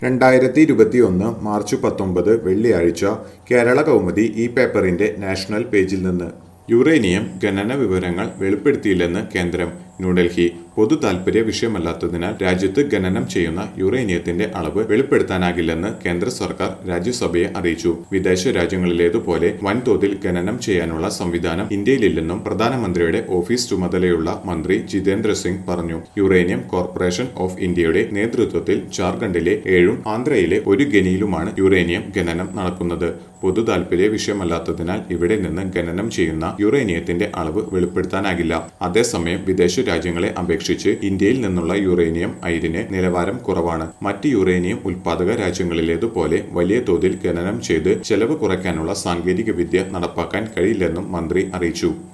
രണ്ടായിരത്തി ഇരുപത്തിയൊന്ന് മാർച്ച് പത്തൊമ്പത് വെള്ളിയാഴ്ച കേരള കൗമുദി ഈ പേപ്പറിന്റെ നാഷണൽ പേജിൽ നിന്ന് യുറേനിയം ഖനന വിവരങ്ങൾ വെളിപ്പെടുത്തിയില്ലെന്ന് കേന്ദ്രം ന്യൂഡൽഹി പൊതു താൽപര്യ വിഷയമല്ലാത്തതിനാൽ രാജ്യത്ത് ഖനനം ചെയ്യുന്ന യുറേനിയത്തിന്റെ അളവ് വെളിപ്പെടുത്താനാകില്ലെന്ന് കേന്ദ്ര സർക്കാർ രാജ്യസഭയെ അറിയിച്ചു വിദേശ രാജ്യങ്ങളിലേതുപോലെ വൻതോതിൽ ഖനനം ചെയ്യാനുള്ള സംവിധാനം ഇന്ത്യയിലില്ലെന്നും പ്രധാനമന്ത്രിയുടെ ഓഫീസ് ചുമതലയുള്ള മന്ത്രി ജിതേന്ദ്ര സിംഗ് പറഞ്ഞു യുറേനിയം കോർപ്പറേഷൻ ഓഫ് ഇന്ത്യയുടെ നേതൃത്വത്തിൽ ജാർഖണ്ഡിലെ ഏഴും ആന്ധ്രയിലെ ഒരു ഖനിയിലുമാണ് യുറേനിയം ഖനനം നടക്കുന്നത് പൊതു താൽപര്യ വിഷയമല്ലാത്തതിനാൽ ഇവിടെ നിന്ന് ഖനനം ചെയ്യുന്ന യുറേനിയത്തിന്റെ അളവ് വെളിപ്പെടുത്താനാകില്ല അതേസമയം വിദേശ രാജ്യങ്ങളെ അപേക്ഷിച്ച് ഇന്ത്യയിൽ നിന്നുള്ള യുറേനിയം അയിരിന് നിലവാരം കുറവാണ് മറ്റ് യുറേനിയം ഉൽപാദക രാജ്യങ്ങളിലേതുപോലെ വലിയ തോതിൽ ഖനനം ചെയ്ത് ചെലവ് കുറയ്ക്കാനുള്ള സാങ്കേതിക വിദ്യ നടപ്പാക്കാൻ കഴിയില്ലെന്നും മന്ത്രി അറിയിച്ചു